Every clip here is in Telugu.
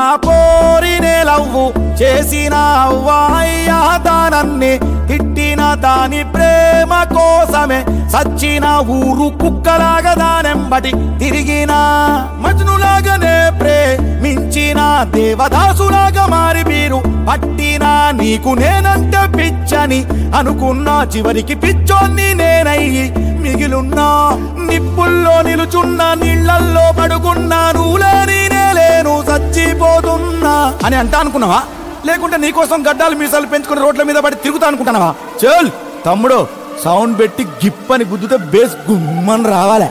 పోరినే లవ్వు చేసిన అవ్వాయ్యా దానన్ని తిట్టిన దాని ప్రేమ కోసమే సచ్చిన ఊరు కుక్కలాగా దానెంబటి తిరిగిన మజ్నులాగానే ప్రేమించిన దేవదాసులాగా మారి మీరు పట్టినా నీకు నేనంటే పిచ్చని అనుకున్నా చివరికి పిచ్చోన్ని నేనయ్యి మిగిలున్నా నిప్పుల్లో నిలుచున్న నీళ్ళల్లో పడుకున్నా నువ్వులేని నేలేను చచ్చిపోతున్నా అని అంటా అనుకున్నావా లేకుంటే నీకోసం గడ్డాలు మీసాలు పెంచుకుని రోడ్ల మీద పడి తిరుగుతా అనుకుంటున్నావా చల్ తమ్ముడు సౌండ్ పెట్టి గిప్పని గుద్దుతే బేస్ గుమ్మని రావాలే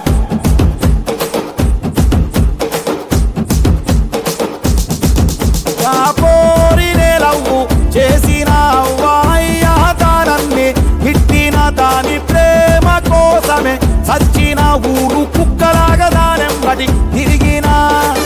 పోరినే లవ్వు చేసిన అవ్వాయ్యా దానన్ని తిట్టిన దాని ప్రేమ కోసమే సచ్చిన ఊరు కుక్కలాగా దానెంబటి తిరిగినా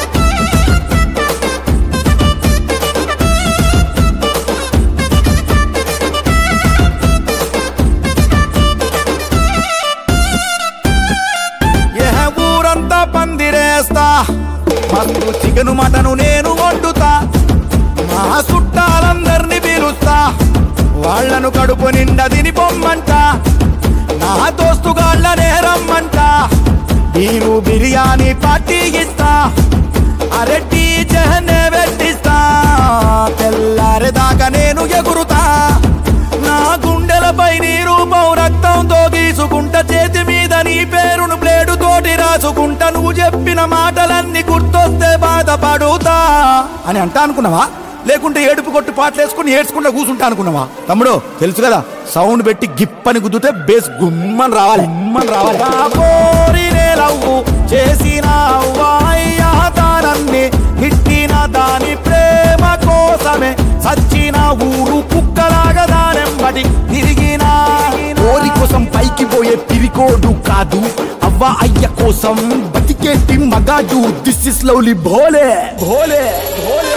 ఏ ఊరంతా పందిరేస్తా మస్తు చికెను మటను నేను వండుతా మా చుట్టాలందరినీ పిలుస్తా వాళ్ళను కడుపు నిండా తిని పొమ్మంట నా దోస్తుగాళ్ళనే రమ్మంట నేను బిర్యానీ పార్టీ ఇస్తా అరెడ్డి జహనే పెట్టిస్తా తెల్లారేదాకా నేను ఎగురుతా నా గుండెలపై నీ రూపం రక్తంతో గీసుకుంటా చేతి మీద నీ పేరును బ్లేడు తోటి రాసుకుంటా నువ్వు చెప్పిన మాటలన్నీ గుర్తొస్తే బాధపడుతా అని అంటా అనుకున్నావా లేకుంటే ఏడుపు కొట్టు పాటలేసుకుని ఏడ్చుకుంటా కూర్చుంటా అనుకున్నావా తమ్ముడు తెలుసు కదా సౌండ్ పెట్టి గిప్పని గుద్దుతే బేస్ గుమ్మని రావాలి గుమ్మని రావాలి ఆ పోరినే లవ్వు చేసిన అవ్వాయ్యా దానన్ని తిట్టిన దాని ప్రేమ కోసమే సచ్చిన ఊరు కుక్కలాగా దానెంబటి తిరిగిన కోరి కోసం పైకి పోయే పిరికోడు కాదు అవ్వ అయ్య కోసం బతికేటి మగాడు this is lovely Bhole Bhole Bhole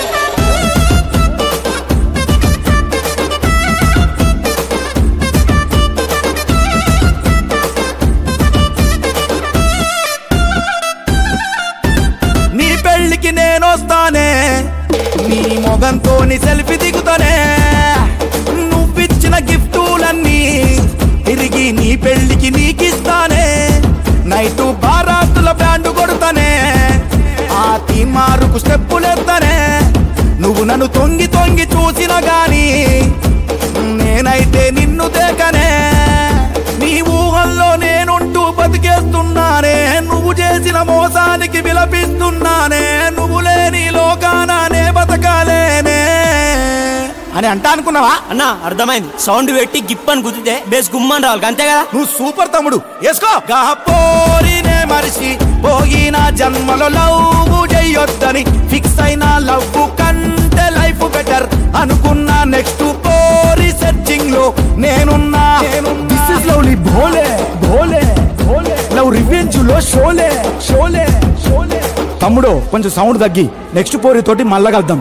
నీ పెళ్ళికి నేనొస్తానే నీ మొగంతో నీ సెల్ఫీ దిగుతానే నువ్విచ్చిన గిఫ్టులన్నీ తిరిగి నీ పెళ్ళికి నీకిస్తానే నైటు బారాతుల బ్యాండ్ కొడతానే ఆ తీమారుకు స్టెప్పులెత్తానే నువ్వు నన్ను తొంగి తొంగి చూసిన గాని నేనైతే నిన్ను దేకనే నీ ఊహల్లో నేనుంటూ బతికేస్తున్నానే నువ్వు చేసిన మోసానికి విలపిస్తున్నానే నువ్వు లేని లోకానానే బతకాలేనే అని అంటా అనుకున్నావా అన్న అర్థమైంది సౌండ్ పెట్టి గిప్పని గుద్దితే బేస్ గుమ్మని రావాలి అంతే కదా నువ్వు సూపర్ తమ్ముడు వేసుకో పోరినే మరిచి పోయిన జన్మలో లవ్ చెయ్యొద్దని ఫిక్స్ అయిన లవ్ కంటే లైఫ్ బెటర్ అనుకున్నా నెక్స్ట్ పోరి సెర్చింగ్ లో నేనున్నా this is lovely Bhole Bhole Bhole love revenge లో షోలే షోలే షోలే తమ్ముడు కొంచెం సౌండ్ తగ్గి నెక్స్ట్ పోరి తోటి మళ్ళా కలుద్దాం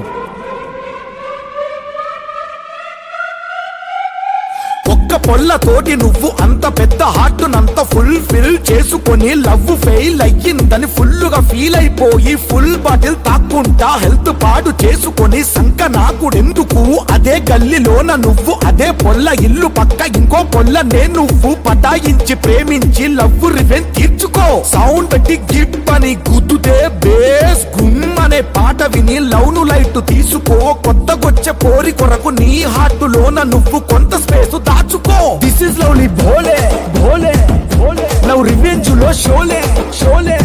ఒక్క పొల్లతోటి నువ్వు అంత పెద్ద హార్ట్ నంత ఫుల్ ఫిల్ చేసుకొని లవ్ ఫెయిల్ అయ్యిందని ఫుల్ గా ఫీల్ అయిపోయి ఫుల్ బాటిల్ తాక్కుంటా హెల్త్ పాడు చేసుకొని సంక నాకుడెందుకు అదే గల్లీలోన నువ్వు అదే పొల్ల ఇల్లు పక్క ఇంకో పొల్ల నేను నువ్వు పటాయించి ప్రేమించి లవ్ రివెన్ తీర్చుకో సౌండ్ పెట్టి గిప్ అని గుద్దుతే బేస్ గుమ్ అనే పాట విని లౌను లైట్ తీసుకో కొత్తగొచ్చే పోరి కొరకు నీ హార్ట్ లోన నువ్వు కొంత స్పేస్ దాచుకో this is lovely Bhole Bhole Bhole love revenge లో షోలే షోలే